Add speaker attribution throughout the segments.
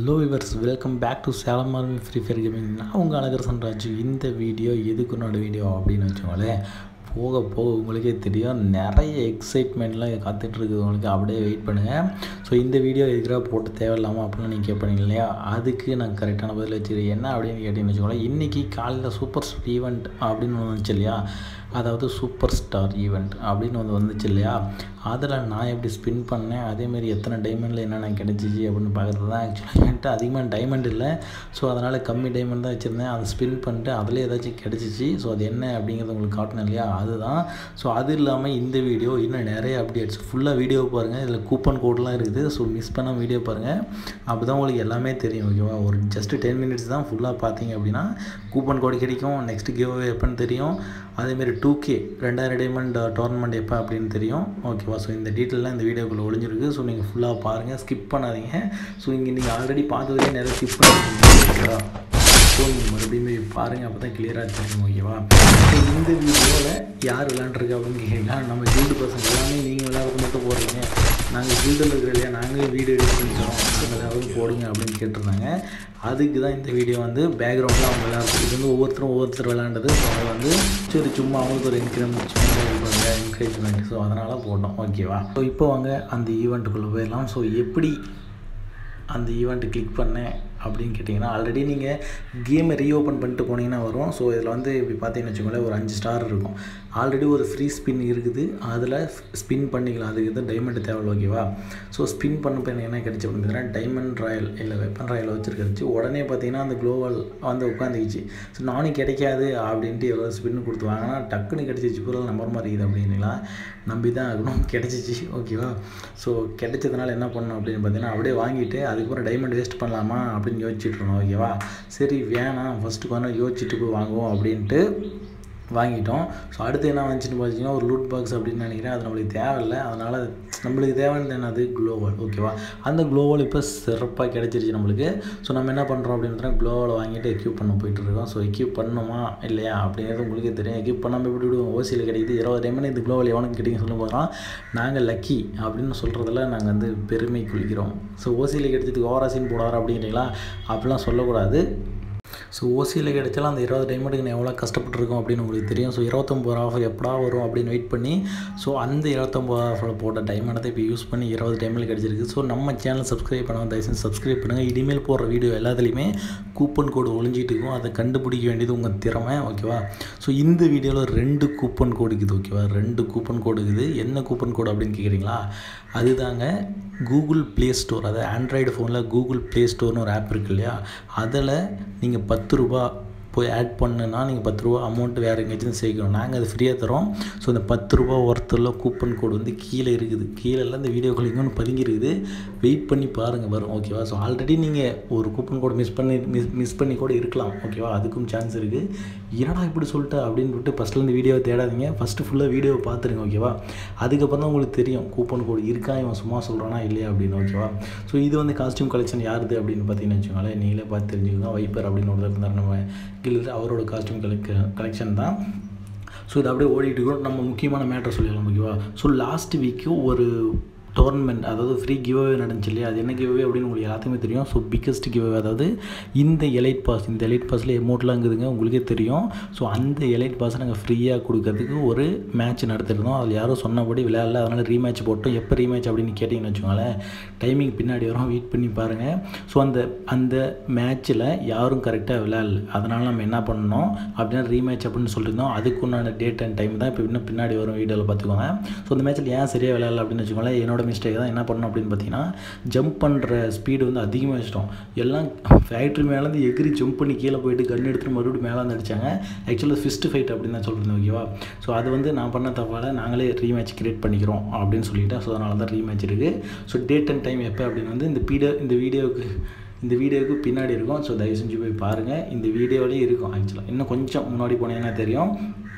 Speaker 1: hello viewers welcome back to Salem army free fire gaming நான் உங்கள் அழகர் சன்ராஜ் இந்த வீடியோ எதுக்குன்னோட வீடியோ அப்படின்னு வச்சுக்கோங்களேன் போக போக உங்களுக்கே தெரியும் நிறைய எக்ஸைட்மெண்ட்லாம் காத்துட்ருக்கு உங்களுக்கு அப்படியே வெயிட் பண்ணுங்கள் ஸோ இந்த வீடியோ எதுக்காக போட்டு தேவையில்லாமல் அப்படின்னு நீங்கள் கேட்பீங்க இல்லையா அதுக்கு நான் கரெக்டான பதில் வச்சுருக்கேன் என்ன அப்படின்னு கேட்டிங்கன்னு வச்சுக்கோங்களேன் இன்றைக்கி காலையில் சூப்பர் ஸ்டார் ஈவெண்ட் அப்படின்னு ஒன்று வந்துச்சு இல்லையா அதாவது சூப்பர் ஸ்டார் ஈவெண்ட் அப்படின்னு ஒன்று வந்துச்சு இல்லையா அதில் நான் எப்படி ஸ்பின் பண்ணேன் அதேமாரி எத்தனை டைமண்டில் என்னென்ன கிடச்சிச்சு அப்படின்னு பார்க்குறது தான் ஆக்சுவலாக என்கிட்ட அதிகமாக டைமண்ட் இல்லை ஸோ அதனால் கம்மி டைமண்ட் தான் வச்சுருந்தேன் அதை ஸ்பின் பண்ணிட்டு அதில் ஏதாச்சும் கிடச்சிச்சு ஸோ அது என்ன அப்படிங்கிறது உங்களுக்கு காட்டணும் இல்லையா அதுதான் ஸோ அது இல்லாமல் இந்த வீடியோ இன்னும் நிறைய அப்டேட்ஸ் ஃபுல்லாக வீடியோ பாருங்கள் இதில் கூப்பன் கோட்லாம் இருக்குது ஸோ மிஸ் பண்ணால் வீடியோ பாருங்கள் அப்போ தான் உங்களுக்கு எல்லாமே தெரியும் ஓகேவா ஒரு ஜஸ்ட்டு டென் மினிட்ஸ் தான் ஃபுல்லாக பார்த்தீங்க அப்படின்னா கூப்பன் கோடு கிடைக்கும் நெக்ஸ்ட் கிவ் அவே எப்போன்னு தெரியும் அதேமாரி டூ கே ரெண்டாயிரம் டைமண்ட் டோர்னமெண்ட் எப்போ அப்படின்னு தெரியும் ஓகேவா ஸோ இந்த டீட்டெயிலாம் இந்த வீடியோக்குள்ளே ஒளிஞ்சிருக்கு ஸோ நீங்கள் ஃபுல்லாக பாருங்கள் ஸ்கிப் பண்ணாதீங்க ஸோ இங்கே நீங்கள் ஆல்ரெடி பார்த்ததுலேயே நிறைய ஸ்கிப் பண்ணிருக்கீங்க ஓகேவா ஸோ நீங்கள் மறுபடியும் பாருங்கள் அப்போ தான் கிளியராக தெரியும் ஓகேவா ஸோ இந்த வீடியோவில் யார் விளாண்டுருக்கு அப்படின்னு கேட்டிங்கன்னா நம்ம ஜீல்டு பசங்க எல்லாமே நீங்கள் விளையாடுறது மட்டும் போடுறீங்க நாங்கள் ஜீல்டில் இருக்கிற இல்லையா நாங்களே வீடியோ எடிட் பண்ணிக்கிறோம் ஏதாவது போடுங்க அப்படின்னு கேட்டிருந்தாங்க அதுக்கு தான் இந்த வீடியோ வந்து பேக்ரவுண்டில் அவங்க விளையாடுறது இது வந்து ஒவ்வொருத்தரும் ஒவ்வொருத்தர் விளையாண்டது ஸோ அவங்க வந்து சரி சும்மா அவங்களுக்கு ஒரு என்கரேஜ் சும்மா இருப்பாங்க என்கரேஜ்மெண்ட் ஸோ அதனால் போட்டோம் ஓகேவா ஸோ இப்போ வாங்க அந்த ஈவெண்ட்டுக்குள்ளே போயிடலாம் ஸோ எப்படி அந்த ஈவெண்ட்டு கிளிக் பண்ணேன் அப்படின்னு கேட்டிங்கன்னா ஆல்ரெடி நீங்கள் கேமை ரீஓப்பன் பண்ணிட்டு போனீங்கன்னா வரும் ஸோ இதில் வந்து இப்படி பார்த்தீங்கன்னு வச்சுக்கோங்களேன் ஒரு அஞ்சு ஸ்டார் இருக்கும் ஆல்ரெடி ஒரு ஃப்ரீ ஸ்பின் இருக்குது அதில் ஸ்பின் பண்ணிக்கலாம் அதுக்கு தான் டைமண்ட் தேவை ஓகேவா ஸோ ஸ்பின் பண்ணப்போ எனக்கு என்ன கிடச்சி அப்படின்னு பார்த்தீங்கன்னா டைமண்ட் ராயல் இல்லை வெப்பன் ராயல் வச்சுருக்கிச்சு உடனே பார்த்தீங்கன்னா அந்த க்ளோவல் வந்து உட்காந்துக்கிச்சு ஸோ நானும் கிடைக்காது அப்படின்ட்டு எவ்வளோ ஸ்பின் கொடுத்து வாங்கினா டக்குன்னு கிடச்சிச்சு பூரா நம்பர் மாதிரி இருக்குது அப்படின்னா நம்பி தான் ஆகணும் கிடச்சிச்சு ஓகேவா ஸோ கிடைச்சதுனால என்ன பண்ணணும் அப்படின்னு பார்த்தீங்கன்னா அப்படியே வாங்கிட்டு அதுக்கப்புறம் டைமண்ட் வேஸ்ட் பண்ணலாமா அப்படின்னு யோசிச்சுட்டு இருந்தோம் ஓகேவா சரி வேணாம் ஃபஸ்ட்டு கொஞ்சம் யோசிச்சுட்டு போய் வாங்குவோம் அப்படின்ட்டு வாங்கிட்டோம் ஸோ அடுத்து என்ன வந்துச்சுன்னு பார்த்தீங்கன்னா ஒரு லூட் பாக்ஸ் அப்படின்னு நினைக்கிறேன் அது நம்மளுக்கு தேவையில்லை அதனால் நம்மளுக்கு தேவையானது என்னது குளோவல் ஓகேவா அந்த குளோவல் இப்போ சிறப்பாக கிடச்சிருச்சு நம்மளுக்கு ஸோ நம்ம என்ன பண்ணுறோம் அப்படின்னு குளோவல் வாங்கிட்டு எக்யூப் பண்ண போயிட்டுருக்கோம் ஸோ எக்யூப் பண்ணணுமா இல்லையா அப்படிங்கிறது உங்களுக்கே தெரியும் எக்யூப் பண்ணாமல் எப்படி விடுவோம் ஓசியில் கிடைக்குது இருபது டைம் இந்த குளோவல் எவனுக்கு கிடைக்கும் சொல்ல போகிறோம் நாங்கள் லக்கி அப்படின்னு சொல்கிறதுல நாங்கள் வந்து பெருமை குளிக்கிறோம் ஸோ ஓசியில் கிடைச்சதுக்கு ஓவராசின்னு போடாரு அப்படிங்கிறீங்களா அப்படிலாம் சொல்லக்கூடாது ஸோ ஓசியில் கிடைச்சாலும் அந்த இருபது டைமண்டுக்கு நான் எவ்வளோ கஷ்டப்பட்டுருக்கோம் அப்படின்னு உங்களுக்கு தெரியும் ஸோ இருபத்தொம்பது ஆஃபர் எப்படா வரும் அப்படின்னு வெயிட் பண்ணி ஸோ அந்த இருபத்தொம்பது ஆஃபரில் போட்ட டைமண்டை இப்போ யூஸ் பண்ணி இருபது டைமில் கிடச்சிருக்கு ஸோ நம்ம சேனல் சப்ஸ்கிரைப் பண்ணாமல் தயவுசெய்து சப்ஸ்கிரைப் பண்ணுங்கள் இனிமேல் போடுற வீடியோ எல்லாத்துலேயுமே கூப்பன் கோடு ஒழிஞ்சிட்டு இருக்கும் அதை கண்டுபிடிக்க வேண்டியது உங்கள் திறமை ஓகேவா ஸோ இந்த வீடியோவில் ரெண்டு கூப்பன் கோடு இருக்குது ஓகேவா ரெண்டு கூப்பன் கோடு இருக்குது என்ன கூப்பன் கோடு அப்படின்னு கேட்குறீங்களா அதுதாங்க கூகுள் ப்ளே ஸ்டோர் அதாவது ஆண்ட்ராய்டு ஃபோனில் கூகுள் ப்ளே ஸ்டோர்னு ஒரு ஆப் இருக்குது இல்லையா அதில் நீங்கள் பத்து ரூபா போய் ஆட் பண்ணுன்னா நீங்கள் பத்து ரூபா அமௌண்ட் வேறு எங்கேயாச்சும் சேர்க்கணும் நாங்கள் அது ஃப்ரீயாக தரோம் ஸோ இந்த பத்து ரூபா ஒருத்தரில் கூப்பன் கோடு வந்து கீழே இருக்குது கீழெல்லாம் இந்த வீடியோ ஒன்று பதுங்கி இருக்குது வெயிட் பண்ணி பாருங்கள் வரும் ஓகேவா ஸோ ஆல்ரெடி நீங்கள் ஒரு கூப்பன் கோடு மிஸ் பண்ணி மிஸ் மிஸ் பண்ணி கூட இருக்கலாம் ஓகேவா அதுக்கும் சான்ஸ் இருக்குது என்னடா இப்படி சொல்லிட்டு அப்படின்னு விட்டு ஃபஸ்ட்டில் இந்த வீடியோவை தேடாதீங்க ஃபஸ்ட்டு ஃபுல்லாக வீடியோவை பார்த்துருங்க ஓகேவா அதுக்கப்புறம் தான் உங்களுக்கு தெரியும் கூப்பன் கோடு இருக்கா இவன் சும்மா சொல்கிறானா இல்லையா அப்படின்னு ஓகேவா ஸோ இது வந்து காஸ்டியூம் கலெக்ஷன் யாருது அப்படின்னு பார்த்தீங்கன்னு வச்சுக்கோங்களேன் நீங்களே பார்த்து தெரிஞ்சுக்கோங்க வைப்பர் அப்படின்னு ஒருத்தர் இருந்தார் நம்ம கீழே அவரோட காஸ்டியூம் கலெக்ட் கலெக்ஷன் தான் ஸோ இது அப்படியே ஓடிட்டு இருக்கோம் நம்ம முக்கியமான மேட்டர் சொல்லிடலாம் ஓகேவா ஸோ லாஸ்ட் வீக்கு ஒரு டோர்னமெண்ட் அதாவது ஃப்ரீ கிவ்அவே நடந்துச்சு இல்லையா அது என்ன கிவ்அவே அப்படின்னு உங்களுக்கு எல்லாத்துக்குமே தெரியும் ஸோ பிக்கஸ்ட் கிவ்அவே அதாவது இந்த எலைட் பாஸ் இந்த எலைட் பாஸில் எமௌண்ட்லாம் இருக்குதுங்க உங்களுக்கே தெரியும் ஸோ அந்த எலைட் பாஸை நாங்கள் ஃப்ரீயாக கொடுக்கறதுக்கு ஒரு மேட்ச் நடத்திருந்தோம் அதில் யாரும் சொன்னபடி விளையாடல அதனால் ரீமேட்ச் போட்டோம் எப்போ ரீமேட்ச் அப்படின்னு கேட்டிங்கன்னு வச்சுக்கோங்களேன் டைமிங் பின்னாடி வரும் வெயிட் பண்ணி பாருங்கள் ஸோ அந்த அந்த மேட்ச்சில் யாரும் கரெக்டாக விளையாடல அதனால் நம்ம என்ன பண்ணோம் அப்படின்னா ரீமேட்ச் அப்படின்னு சொல்லியிருந்தோம் அதுக்குண்டான டேட் அண்ட் டைம் தான் இப்போ இன்னும் பின்னாடி வரும் வீடியோவில் பார்த்துக்கோங்க ஸோ அந்த மேட்ச்சில் ஏன் சரியாக விளையாடல அப்படின்னு வச்சுக்கோங்களேன் என்னோட மிஸ்டேக் தான் என்ன பண்ணணும் அப்படின்னு பார்த்தீங்கன்னா ஜம்ப் பண்ணுற ஸ்பீடு வந்து அதிகமாக வச்சிட்டோம் எல்லாம் ஃபேக்ட்ரி மேலேருந்து எகிரி ஜம்ப் பண்ணி கீழே போயிட்டு கன் எடுத்துகிட்டு மறுபடியும் மேலே வந்து அடித்தாங்க ஆக்சுவலாக ஃபிஸ்ட் ஃபைட் அப்படின்னு தான் சொல்லியிருந்தேன் ஓகேவா ஸோ அது வந்து நான் பண்ண தப்பால் நாங்களே ரீமேட்ச் கிரியேட் பண்ணிக்கிறோம் அப்படின்னு சொல்லிவிட்டேன் ஸோ அதனால தான் ரீமேட்ச் இருக்குது ஸோ டேட் அண்ட் டைம் எப்போ அப்படின்னு வந்து இந்த பீடியோ இந்த வீடியோவுக்கு இந்த வீடியோவுக்கு பின்னாடி இருக்கும் ஸோ தயவு செஞ்சு போய் பாருங்கள் இந்த வீடியோவிலே இருக்கும் ஆக்சுவலாக இன்னும் கொஞ்சம் முன்னாடி போனீங்கன்னா தெரியும்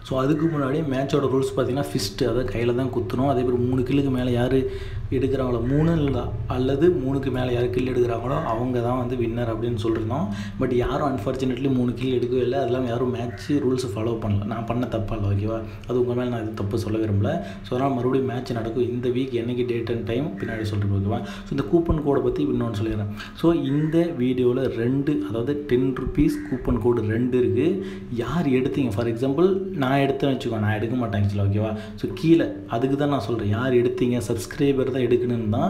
Speaker 1: ஸோ அதுக்கு முன்னாடி மேட்சோட ரூல்ஸ் பார்த்தீங்கன்னா ஃபிஸ்ட்டு அதாவது கையில் தான் குத்தணும் அதே மாதிரி மூணு கில்லுக்கு மேலே யார் எடுக்கிறாங்களோ மூணு இல்லை அல்லது மூணுக்கு மேலே யார் கில் எடுக்கிறாங்களோ அவங்க தான் வந்து வின்னர் அப்படின்னு சொல்லியிருந்தோம் பட் யாரும் அன்ஃபார்ச்சுனேட்லி மூணு கில் எடுக்கவே இல்லை அதெல்லாம் யாரும் மேட்ச் ரூல்ஸ் ஃபாலோ பண்ணல நான் பண்ண தப்பா இல்லை ஓகேவா அது உங்கள் மேலே நான் இது தப்பு சொல்ல விரும்பல ஸோ அதனால் மறுபடியும் மேட்ச் நடக்கும் இந்த வீக் என்னைக்கு டேட் அண்ட் டைம் பின்னாடி சொல்லிட்டு ஓகேவா ஸோ இந்த கூப்பன் கோடை பற்றி இன்னொன்று சொல்லிடுறேன் ஸோ இந்த வீடியோவில் ரெண்டு அதாவது டென் ருபீஸ் கூப்பன் கோடு ரெண்டு இருக்குது யார் எடுத்தீங்க ஃபார் எக்ஸாம்பிள் நான் எடுத்தேன்னு வச்சுக்கோ நான் எடுக்க மாட்டேன் ஆக்சுவலாக ஓகேவா ஸோ கீழே அதுக்கு தான் நான் சொல்கிறேன் யார் எடுத்தீங்க சப்ஸ்கிரைபர் தான் எடுக்கணும்னு தான்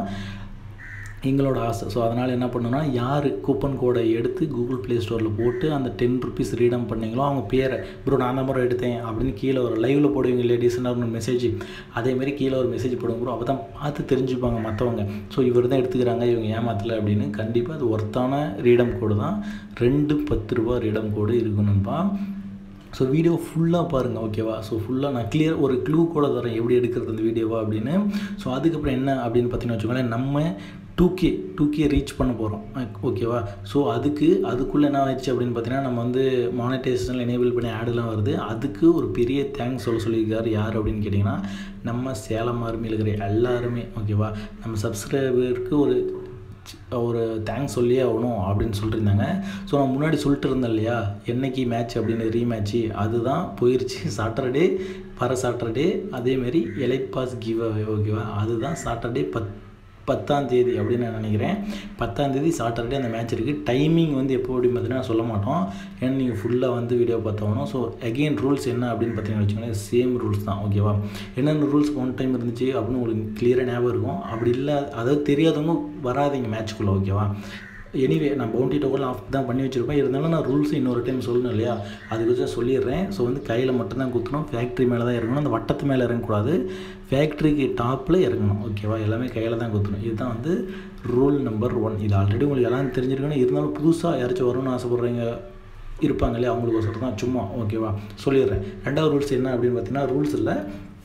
Speaker 1: எங்களோட ஆசை ஸோ அதனால் என்ன பண்ணோன்னா யார் கூப்பன் கோடை எடுத்து கூகுள் ப்ளே ஸ்டோரில் போட்டு அந்த டென் ருபீஸ் ரீடம் பண்ணீங்களோ அவங்க பேரை ப்ரோ நான் தான் ப்ரோ எடுத்தேன் அப்படின்னு கீழே ஒரு லைவில் போடுவீங்க லேடிஸ்னால் ஒரு மெசேஜ் அதேமாதிரி கீழே ஒரு மெசேஜ் போடுங்க ப்ரோ அப்போ தான் பார்த்து தெரிஞ்சுப்பாங்க மற்றவங்க ஸோ இவர் தான் எடுத்துக்கிறாங்க இவங்க ஏமாத்தலை அப்படின்னு கண்டிப்பாக அது ஒர்த்தான ரீடம் கோடு தான் ரெண்டு பத்து ரூபா ரீடம் கோடு இருக்கணும்ப்பா ஸோ வீடியோ ஃபுல்லாக பாருங்கள் ஓகேவா ஸோ ஃபுல்லாக நான் கிளியர் ஒரு க்ளூ கூட தரேன் எப்படி எடுக்கிறது அந்த வீடியோவா அப்படின்னு ஸோ அதுக்கப்புறம் என்ன அப்படின்னு பார்த்தீங்கன்னா வச்சுக்கோங்களேன் நம்ம two K two K reach பண்ண போகிறோம் ஓகேவா ஸோ அதுக்கு அதுக்குள்ளே என்ன ஆயிடுச்சு அப்படின்னு பார்த்தீங்கன்னா நம்ம வந்து மானிட்டைசேஷனில் எனேபிள் பண்ணி ஆடெலாம் வருது அதுக்கு ஒரு பெரிய தேங்க்ஸ் சொல்ல சொல்லியிருக்காரு யார் அப்படின்னு கேட்டிங்கன்னா நம்ம சேலம் ஆர்மியில் இருக்கிற எல்லாருமே ஓகேவா நம்ம சப்ஸ்கிரைபருக்கு ஒரு ஒரு தேங்க்ஸ் சொல்லியே ஆகணும் அப்படின்னு சொல்லியிருந்தாங்க ஸோ நான் முன்னாடி சொல்லிட்டு இருந்தேன் இல்லையா என்னைக்கு மேட்ச் அப்படின்னு ரீமேட்ச்சு அதுதான் போயிடுச்சு சாட்டர்டே பர சாட்டர்டே அதேமாரி எலைட் பாஸ் கிவ் அவே ஓகேவா அதுதான் சாட்டர்டே பத் பத்தாம் தேதி அப்படின்னு நான் நினைக்கிறேன் பத்தாம் தேதி சாட்டர்டே அந்த மேட்ச் இருக்குது டைமிங் வந்து எப்போ அப்படின்னு பார்த்தீங்கன்னா சொல்ல மாட்டோம் ஏன்னா நீங்கள் ஃபுல்லாக வந்து வீடியோ பார்த்தாகணும் ஸோ அகெயின் ரூல்ஸ் என்ன அப்படின்னு பார்த்தீங்கன்னா வச்சுக்கோங்களேன் சேம் ரூல்ஸ் தான் ஓகேவா என்னென்ன ரூல்ஸ் ஒன் டைம் இருந்துச்சு அப்படின்னு உங்களுக்கு கிளியராக ஞாபகம் இருக்கும் அப்படி இல்லை அதாவது தெரியாதவங்க வராதிங்க மேட்ச்க்குள்ளே ஓகேவா எனிவே நான் பவுண்டி டோக்கன் ஆஃப் தான் பண்ணி வச்சுருப்பேன் இருந்தாலும் நான் ரூல்ஸ் இன்னொரு டைம் சொல்லணும் இல்லையா அதுக்கு வச்சு சொல்லிடுறேன் ஸோ வந்து கையில் மட்டும்தான் குத்தணும் ஃபேக்ட்ரி மேலே தான் இறங்கணும் அந்த வட்டத்து மேலே இறங்கக்கூடாது ஃபேக்ட்ரிக்கு டாப்பில் இறங்கணும் ஓகேவா எல்லாமே கையில் தான் குத்தணும் இதுதான் வந்து ரூல் நம்பர் ஒன் இது ஆல்ரெடி உங்களுக்கு எல்லாம் தெரிஞ்சிருக்கணும் இருந்தாலும் புதுசாக யாராச்சும் வரும்னு ஆசைப்பட்றீங்க இருப்பாங்க இல்லையா அவங்களுக்கு ஒருத்தர் தான் சும்மா ஓகேவா சொல்லிடுறேன் ரெண்டாவது ரூல்ஸ் என்ன அப்படின்னு பார்த்தீங்கன்னா ரூல்ஸ் இல்லை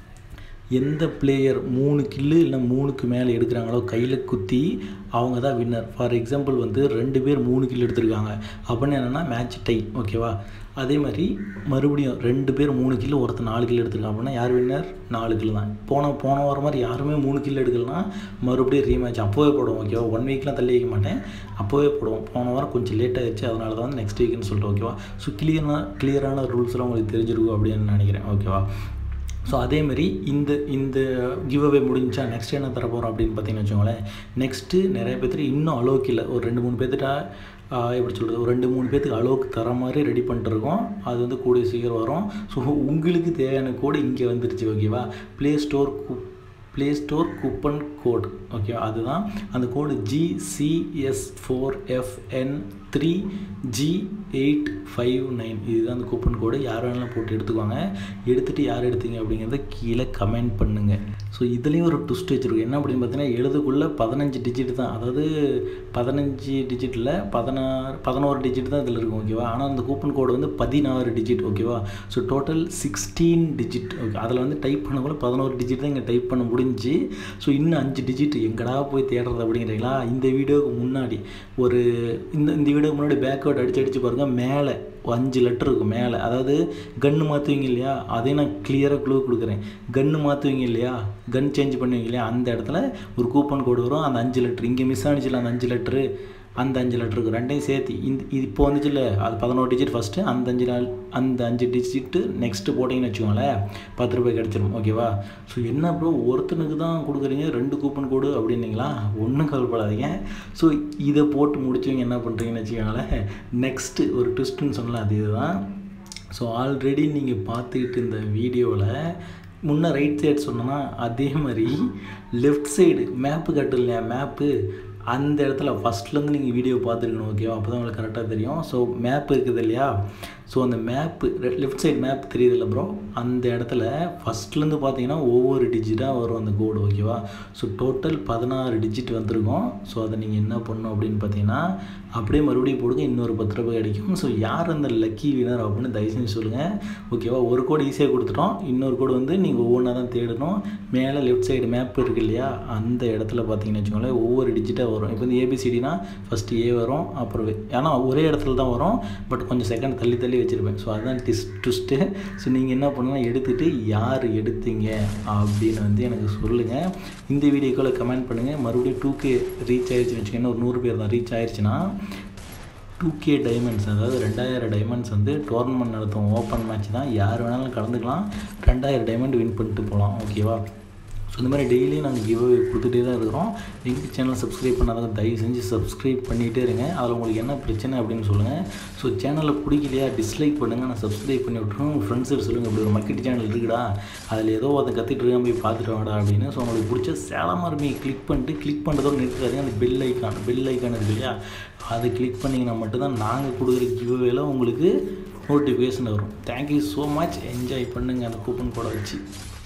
Speaker 1: எந்த பிளேயர் மூணு கில்லு இல்லை மூணுக்கு மேலே எடுக்கிறாங்களோ கையில் குத்தி அவங்க தான் வின்னர் ஃபார் எக்ஸாம்பிள் வந்து ரெண்டு பேர் மூணு கில் எடுத்திருக்காங்க அப்படின்னு என்னென்னா மேட்ச் டை ஓகேவா அதே மாதிரி மறுபடியும் ரெண்டு பேர் மூணு கிலோ ஒருத்தர் நாலு கிலோ எடுத்துருக்காங்க அப்படின்னா யார் வின்னர் நாலு கிலோ தான் போன போன வாரம் மாதிரி யாருமே மூணு கிலோ எடுக்கலனா மறுபடியும் ரீமேட்ச் அப்போவே போடுவோம் ஓகேவா ஒன் வீக்லாம் தள்ளி வைக்க மாட்டேன் அப்போவே போடுவோம் போன வாரம் கொஞ்சம் லேட் ஆயிடுச்சு அதனால தான் வந்து நெக்ஸ்ட் வீக்னு சொல்லிட்டு ஓகேவா ஸோ கிளியரான கிளியரான ரூல்ஸ்லாம் உங்களுக்கு தெரிஞ்சிருக்கும் அப்படின்னு நினைக்கிறேன் ஓகேவா ஸோ அதேமாரி இந்த இந்த கிவ் அவே முடிஞ்சா நெக்ஸ்ட் என்ன தர போகிறோம் அப்படின்னு பார்த்தீங்கன்னு வச்சுக்கோங்களேன் நெக்ஸ்ட்டு நிறைய பேர்த்துட்டு இன்னும் அளவுக்கு இல்லை ஒரு ரெண்டு மூணு பேர்த்துட்டா எப்படி சொல்கிறது ஒரு ரெண்டு மூணு பேர்த்துக்கு அளவுக்கு தர மாதிரி ரெடி பண்ணிட்டுருக்கோம் அது வந்து கூடிய சீக்கிரம் வரும் ஸோ உங்களுக்கு தேவையான கோடு இங்கே வந்துருச்சு ஓகேவா Play Store Play Store coupon code okay அதுதான் அந்த code GCS four FN three G eight five nine இதுதான் அந்த கூப்பன் கோடு யார் வேணாலும் போட்டு எடுத்துக்கோங்க எடுத்துகிட்டு யார் எடுத்தீங்க அப்படிங்கிறத கீழே கமெண்ட் பண்ணுங்கள் ஸோ இதுலேயும் ஒரு ட்விஸ்ட் வச்சுருக்கோம் என்ன அப்படின்னு பார்த்தீங்கன்னா எழுதுக்குள்ளே பதினஞ்சு டிஜிட் தான் அதாவது பதினஞ்சு டிஜிட்டில் பதினாறு பதினோரு டிஜிட் தான் இதில் இருக்கும் ஓகேவா ஆனால் அந்த கூப்பன் கோடு வந்து பதினாறு டிஜிட் ஓகேவா so total sixteen digit okay அதில் வந்து டைப் பண்ணக்குள்ள பதினோரு டிஜிட் தான் இங்கே டைப் பண்ண முடிஞ்சு ஸோ இன்னும் அஞ்சு டிஜிட் எங்கடா போய் தேடுறது அப்படிங்கிறீங்களா இந்த வீடியோவுக்கு முன்னாடி ஒரு இந்த இந்த வீடியோக்கு முன்னாடி பேக்வேர்ட் அடிச்சு அடிச்சு பாருங்கள் மேலே அஞ்சு லெட்டர் இருக்கும் மேலே அதாவது கன்று மாற்றுவீங்க இல்லையா அதையும் நான் கிளியராக க்ளூ கொடுக்குறேன் கன்று மாற்றுவீங்க இல்லையா கன் சேஞ்ச் பண்ணுவீங்க இல்லையா அந்த இடத்துல ஒரு கூப்பன் கோடு வரும் அந்த அஞ்சு லெட்ரு இங்கே மிஸ் ஆனிச்சுல அந்த அஞ்சு லெட்ரு அந்த அஞ்சு லெட்டருக்கு ரெண்டையும் சேர்த்து இந்த இது இப்போ வந்துச்சுல்ல அது பதினோரு டிஜிட் ஃபஸ்ட்டு அந்த அஞ்சு நாள் அந்த அஞ்சு டிஜிட்டு நெக்ஸ்ட்டு போட்டிங்கன்னு வச்சுக்கோங்களேன் பத்து ரூபாய் கிடச்சிரும் ஓகேவா ஸோ என்ன ப்ரோ ஒருத்தனுக்கு தான் கொடுக்குறீங்க ரெண்டு கூப்பன் கோடு அப்படின்னீங்களா ஒன்றும் கவலைப்படாதீங்க ஸோ இதை போட்டு முடிச்சவங்க என்ன பண்ணுறீங்கன்னு வச்சுக்கோங்களேன் நெக்ஸ்ட்டு ஒரு ட்விஸ்ட்டுன்னு சொல்லலாம் அது இதுதான் ஸோ ஆல்ரெடி நீங்கள் பார்த்துக்கிட்டு இந்த வீடியோவில் முன்னே ரைட் சைடு சொன்னோன்னா அதே மாதிரி லெஃப்ட் சைடு மேப்பு கட்டு இல்லையா மேப்பு அந்த இடத்துல ஃபஸ்ட்லேருந்து நீங்கள் வீடியோ பார்த்துருக்கணும் ஓகேவா அப்போ தான் உங்களுக்கு கரெக்டாக தெரியும் ஸோ மேப் இருக்குது இல்லையா ஸோ அந்த மேப்பு லெஃப்ட் சைடு மேப் தெரியுது இல்லை ப்ரோ அந்த இடத்துல ஃபஸ்ட்லேருந்து பார்த்தீங்கன்னா ஒவ்வொரு டிஜிட்டாக வரும் அந்த கோடு ஓகேவா ஸோ டோட்டல் பதினாறு டிஜிட் வந்திருக்கும் ஸோ அதை நீங்கள் என்ன பண்ணணும் அப்படின்னு பார்த்தீங்கன்னா அப்படியே மறுபடியும் போடுங்க இன்னொரு பத்து ரூபாய் கிடைக்கும் ஸோ யார் அந்த லக்கி வினர் அப்படின்னு தயவு செஞ்சு சொல்லுங்கள் ஓகேவா ஒரு கோடு ஈஸியாக கொடுத்துட்டோம் இன்னொரு கோடு வந்து நீங்கள் ஒவ்வொன்றா தான் தேடணும் மேலே லெஃப்ட் சைடு மேப் இருக்குது இல்லையா அந்த இடத்துல பார்த்தீங்கன்னு வச்சுக்கோங்களேன் ஒவ்வொரு டிஜிட்டாக வரும் இப்போ வந்து ஏபிசிடினா ஃபஸ்ட்டு ஏ வரும் அப்புறம் ஏன்னா ஒரே இடத்துல தான் வரும் பட் கொஞ்சம் செகண்ட் தள்ளி தள்ளி பண்ணி வச்சுருப்பேன் ஸோ அதுதான் டிஸ் ட்விஸ்ட்டு ஸோ நீங்கள் என்ன பண்ணலாம் எடுத்துகிட்டு யார் எடுத்தீங்க அப்படின்னு வந்து எனக்கு சொல்லுங்கள் இந்த வீடியோக்குள்ளே கமெண்ட் பண்ணுங்கள் மறுபடியும் டூ கே ரீச் ஆயிடுச்சுன்னு வச்சுக்கோங்க ஒரு நூறு பேர் தான் ரீச் ஆயிடுச்சுன்னா டூ கே டைமண்ட்ஸ் அதாவது ரெண்டாயிரம் டைமண்ட்ஸ் வந்து டோர்னமெண்ட் நடத்தும் ஓப்பன் மேட்ச் தான் யார் வேணாலும் கலந்துக்கலாம் ரெண்டாயிரம் டைமண்ட் வின் பண்ணிட்டு போகலாம் ஓகேவா ஸோ இந்த மாதிரி டெய்லியும் நாங்கள் கிவ் கொடுத்துட்டே தான் இருக்கிறோம் எங்கள் சேனல் சப்ஸ்கிரைப் பண்ணாதவங்க தயவு செஞ்சு சப்ஸ்கிரைப் பண்ணிகிட்டே இருங்க அதில் உங்களுக்கு என்ன பிரச்சனை அப்படின்னு சொல்லுங்கள் ஸோ சேனலில் பிடிக்கலையா டிஸ்லைக் பண்ணுங்கள் நான் சப்ஸ்கிரைப் பண்ணி விட்ருவோம் உங்கள் ஃப்ரெண்ட்ஸுக்கு சொல்லுங்கள் இப்படி ஒரு மக்கெட் சேனல் இருக்குடா அதில் ஏதோ அதை கற்றுட்டு இருக்கான் போய் பார்த்துட்டு வாடா அப்படின்னு ஸோ உங்களுக்கு பிடிச்ச சேலம் அருமையை கிளிக் பண்ணிட்டு கிளிக் பண்ணுறதோடு நிறுத்தாதீங்க அந்த பெல் ஐக்கான் பெல் ஐக்கான் இருக்கு இல்லையா அதை கிளிக் பண்ணிங்கன்னா மட்டும்தான் நாங்கள் கொடுக்குற கிவ்வேல உங்களுக்கு நோட்டிஃபிகேஷன் வரும் தேங்க்யூ ஸோ மச் என்ஜாய் பண்ணுங்கள் அந்த கூப்பன் கோடை வச்சு